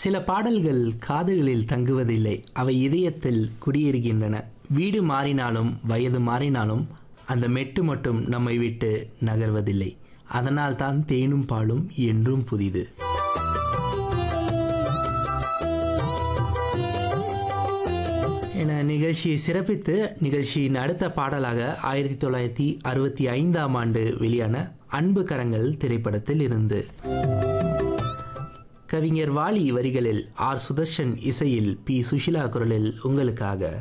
சில பாடல்கள் காதுகளில் தங்குவதில்லை அவை இதயத்தில் குடியேறுகின்றன வீடு மாறினாலும் வயது மாறினாலும் அந்த மெட்டு மட்டும் நம்மை விட்டு நகர்வதில்லை அதனால் தான் தேனும் பாலும் என்றும் புதிது என நிகழ்ச்சியை சிறப்பித்து நிகழ்ச்சியின் அடுத்த பாடலாக ஆயிரத்தி தொள்ளாயிரத்தி அறுபத்தி ஐந்தாம் ஆண்டு வெளியான அன்பு கரங்கள் திரைப்படத்தில் இருந்து கவிஞர் வாலி வரிகளில் ஆர் சுதர்ஷன் இசையில் பி சுஷிலா குரலில் உங்களுக்காக